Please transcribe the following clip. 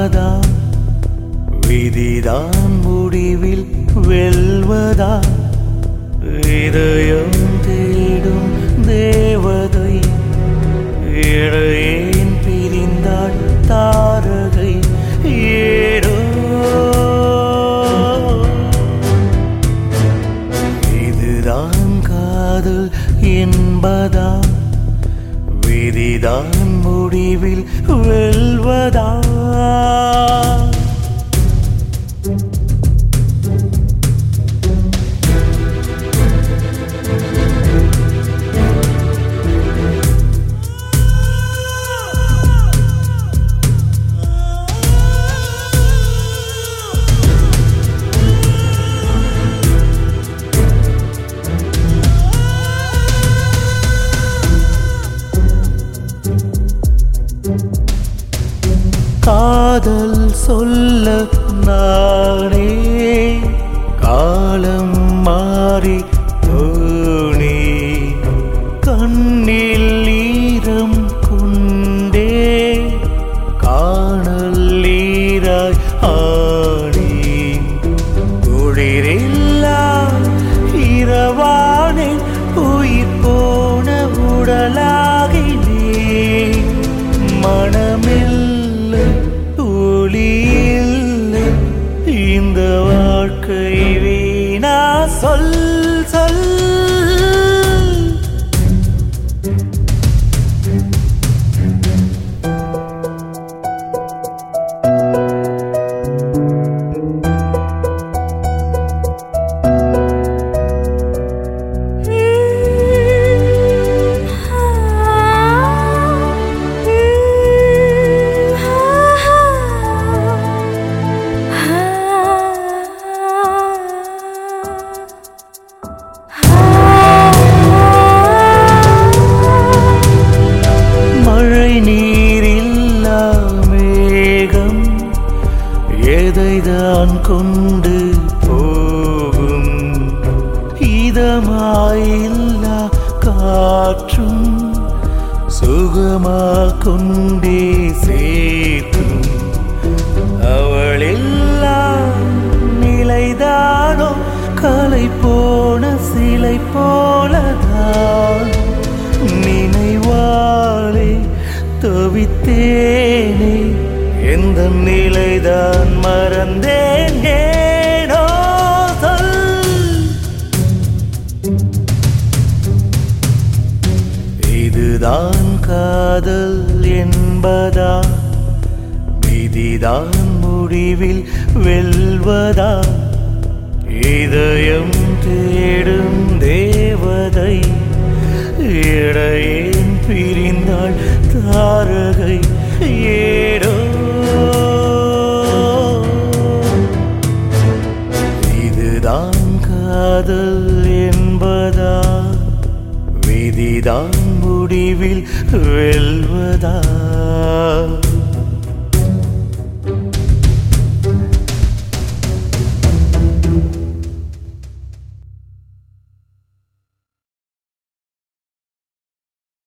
என்பதா விதிதான் முடிவில் வெல்வதா இதயம் தேடும் தேவதை இடையேன் பிரிந்தாள் தாரகை ஏடோ இதுதான் காதல் என்பதா விதிதான் முடிவில் வெல்வதா காதல் சொல்ல நானே காலம் மாறி தோணி கண்ணில் ஈரம் கொண்டே காணல் ஈராய் ஆடி குளிரில்லா இரவானே உயிர் போன உடலாகினே மனமில்லை ஒளியில்லை இந்த வாழ்க்கை வீணா சொல் சொல் மழை நீரில்லா மேகம் எதைதான் கொண்டு போகும் இதமாயில்லா காற்றும் சுகமா கொண்டே சேர்க்கும் அவளெல்லா நிலைதானோ கலை போன சிலை போலதான் நினைவாலே தவித்தேனே எந்த நிலைதான் மறந்தேன் ஏனோ சொல் இதுதான் காதல் என்பதா விதிதான் முடிவில் வெல்வதா இதயம் தேடும் தேவதை இடையேன் பிரிந்தாள் தாரகை ஏடோ இதுதான் காதல் என்பதா விதிதான் முடிவில் வெல்வதா